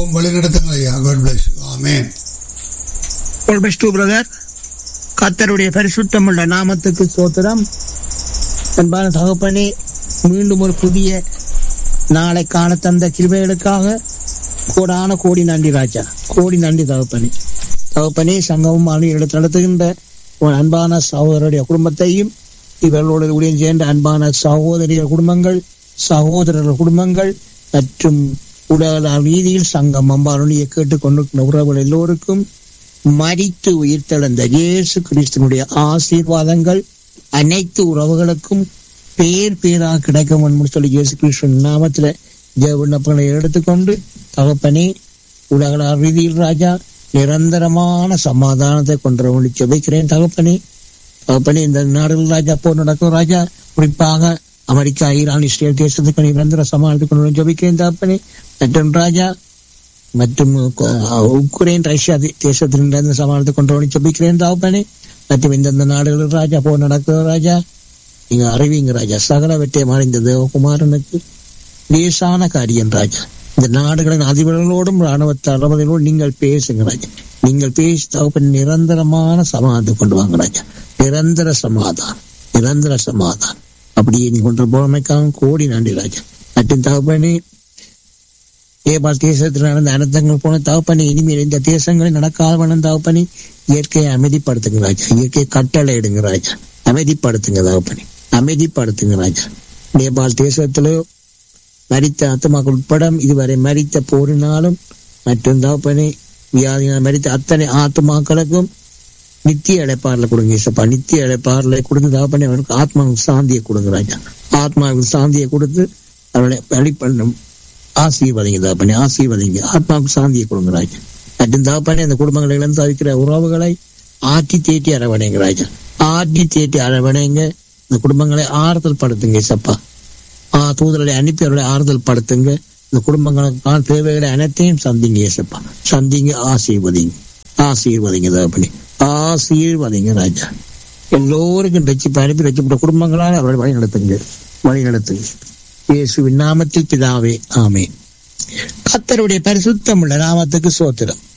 ஜெபிப்போம் வழிநடத்துங்கள் ஐயா God bless amen All best to brother. கர்த்தருடைய பரிசுத்தமுள்ள நாமத்துக்கு சோத்திரம் அன்பான தகப்பனே மீண்டும் ஒரு புதிய நாளை காண தந்த கிருபைகளுக்காக கோடான கோடி நன்றி ராஜா கோடி நன்றி தகப்பனே தகப்பனே சங்கமும் எடுத்து நடத்துகின்ற உன் அன்பான சகோதரருடைய குடும்பத்தையும் இவர்களோடு ஊழியம் சேர்ந்த அன்பான சகோதரிய குடும்பங்கள் சகோதரர் குடும்பங்கள் மற்றும் உலக ரீதியில் சங்கம் அம்பாருடைய கேட்டுக்கொண்டிருக்கிற உறவுகள் எல்லோருக்கும் மரித்து உயிர்த்தெழுந்த இயேசு கிறிஸ்தனுடைய ஆசீர்வாதங்கள் அனைத்து உறவுகளுக்கும் பேர் பேராக கிடைக்கும் என்று சொல்லி இயேசு கிறிஸ்துவின் நாமத்துல ஜெய விண்ணப்பங்களை எடுத்துக்கொண்டு தகப்பனே உலக ரீதியில் ராஜா நிரந்தரமான சமாதானத்தை கொண்டு ஜெபிக்கிறேன் தகப்பனே தகப்பனே இந்த நாடுகள் ராஜா போர் நடக்கும் ராஜா குறிப்பாக அமெரிக்கா ஈரான் இஸ்ரேல் தேசத்துக்கு நிரந்தர சமாதானத்தை கொண்டு ஜெபிக்கிறேன் தகப்பனே மற்றும் ராஜா மற்றும் உக்ரைன் ரஷ்யா தேசத்திலிருந்து சமாளித்துக் கொண்டு ஜபிக்கிறேன் தாப்பனே மற்றும் இந்தந்த நாடுகளில் ராஜா போ நடக்குது ராஜா நீங்க அறிவிங்க ராஜா சகல வெற்றியை மறைந்த தேவகுமாரனுக்கு லேசான காரியம் ராஜா இந்த நாடுகளின் அதிபர்களோடும் ராணுவ தளபதிகளோடும் நீங்கள் பேசுங்க ராஜா நீங்கள் பேசி தகப்பன் நிரந்தரமான சமாதானத்தை கொண்டு வாங்க ராஜா நிரந்தர சமாதானம் நிரந்தர சமாதானம் அப்படியே நீ கொண்டு போனமைக்காக கோடி நன்றி ராஜா மற்றும் தகப்பனே ஏபால் தேசத்தில் நடந்த அனர்த்தங்கள் போன தகப்பனி இனிமேல் இந்த தேசங்களில் நடக்காத வண்ணம் தகப்பனி இயற்கையை அமைதிப்படுத்துங்க ராஜா இயற்கையை கட்டளை எடுங்க ராஜா அமைதிப்படுத்துங்க தகப்பனி அமைதிப்படுத்துங்க ராஜா நேபாள் தேசத்திலோ மரித்த ஆத்மாக்கள் உட்பட இதுவரை மரித்த போரினாலும் மற்றும் தகப்பனி வியாதினால் மரித்த அத்தனை ஆத்மாக்களுக்கும் நித்திய இழைப்பாரில் கொடுங்க இசப்பா நித்திய இழைப்பாரில் கொடுத்து தகப்பனி அவனுக்கு ஆத்மாவுக்கு சாந்தியை கொடுங்க ராஜா ஆத்மாவுக்கு சாந்தியை கொடுத்து அவனை வழிபண்ணும் ஆசீர்வதிங்க தாப்பனே ஆசீர்வதிங்க ஆத்மாவுக்கு சாந்தியை கொடுங்க ராஜா மற்றும் தாப்பனே அந்த குடும்பங்களை இழந்து தவிக்கிற உறவுகளை ஆற்றி தேட்டி அரவணைங்க ராஜா ஆற்றி தேட்டி அரவணைங்க இந்த குடும்பங்களை ஆறுதல் படுத்துங்க சப்பா ஆ தூதர்களை அனுப்பி அவர்களை ஆறுதல் படுத்துங்க இந்த குடும்பங்களுக்கான தேவைகளை அனைத்தையும் சந்திங்க ஏசப்பா சந்திங்க ஆசீர்வதிங்க ஆசீர்வதிங்க தாப்பனே ஆசீர்வதிங்க ராஜா எல்லோருக்கும் ரட்சிப்பு அனுப்பி ரட்சிப்பட்ட குடும்பங்களால் அவர்களை வழி நடத்துங்க வழி நடத்துங்க இயேசுவின் நாமத்தில் பிதாவே ஆமே கத்தருடைய பரிசுத்தமுள்ள நாமத்துக்கு சோத்திரம்